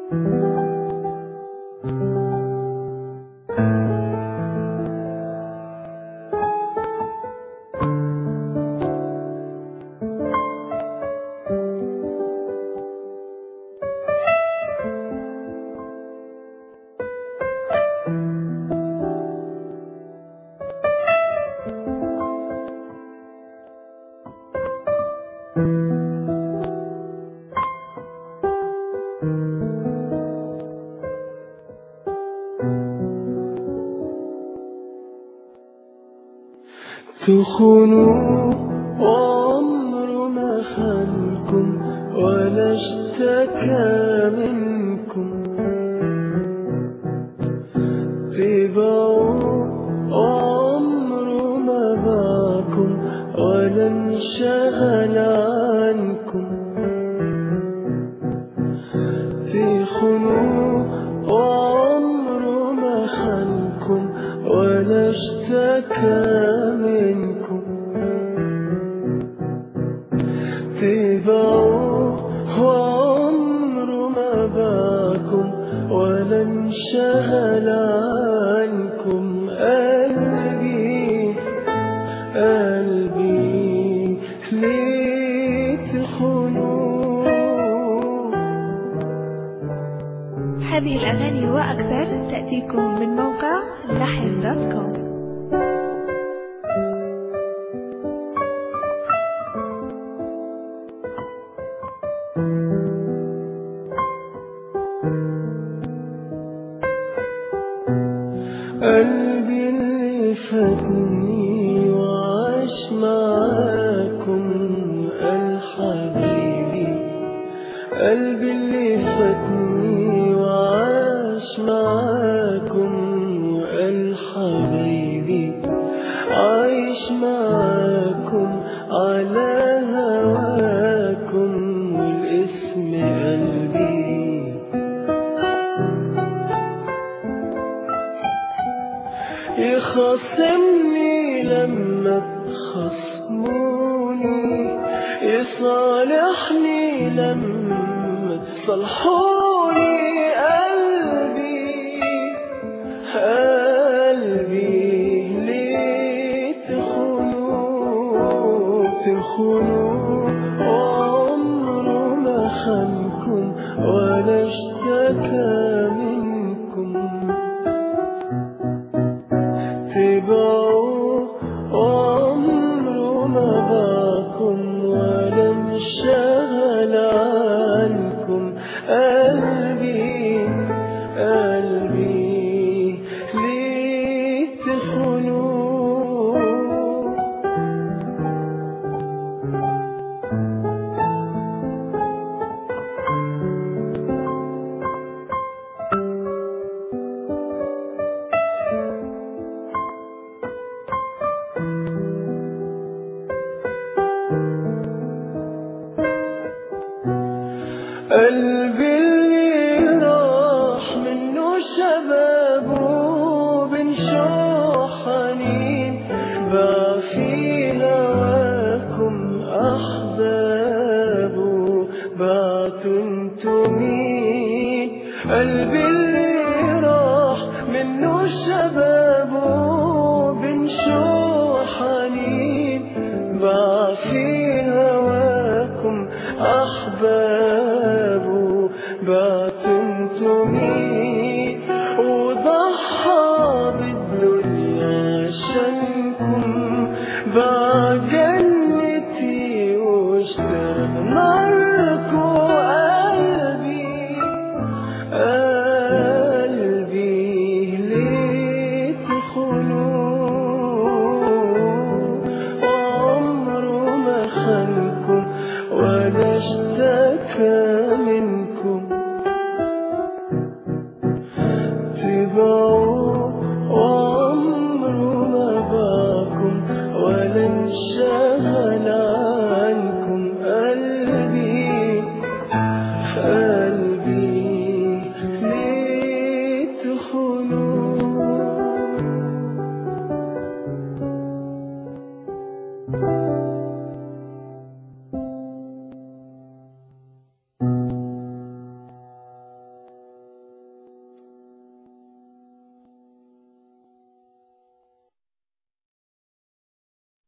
تخونوا وعمر ما خانكم ولا اشتكى منكم تبعوا وعمر ما باعكم ولا انشغل عنكم تخونوا وعمر ما خانكم ولا اشتكى منكم تبعوا وعمر ما باعكم ولا انشغل عنكم قلبي قلبي ليه تخونوا هذه الأغاني وأكثر تأتيكم من موقع لحن دوت كوم قلبي اللي فاتني وعاش معاكم قال حبيبي قلبي اللي فاتني وعاش معاكم قال حبيبي عايش معاكم على هواكم والاسم قلبي يخاصمني لما تخصموني يصالحني لما تصلحوني قلبي قلبي ليه تخونوا تخونوا عمره ما خانكم ولا اشتكى منكم تبعوا عمره ما باكم ولا انشغل عنكم قلبي قلبي ليه تخونوا قلبي اللي راح منه شبابه بين شوح حنين باع في هواكم أحبابه بعتوا انتو مين قلبي اللي راح منه شبابه بين شوح حنين باع في هواكم أحبابه بعتوا انتو مين وضحى بالدنيا عشانكم باع جنتي واشترى ناركو قلبي قلبي ليه تخونوا عمره ما خانكم ولا اشتكى منكم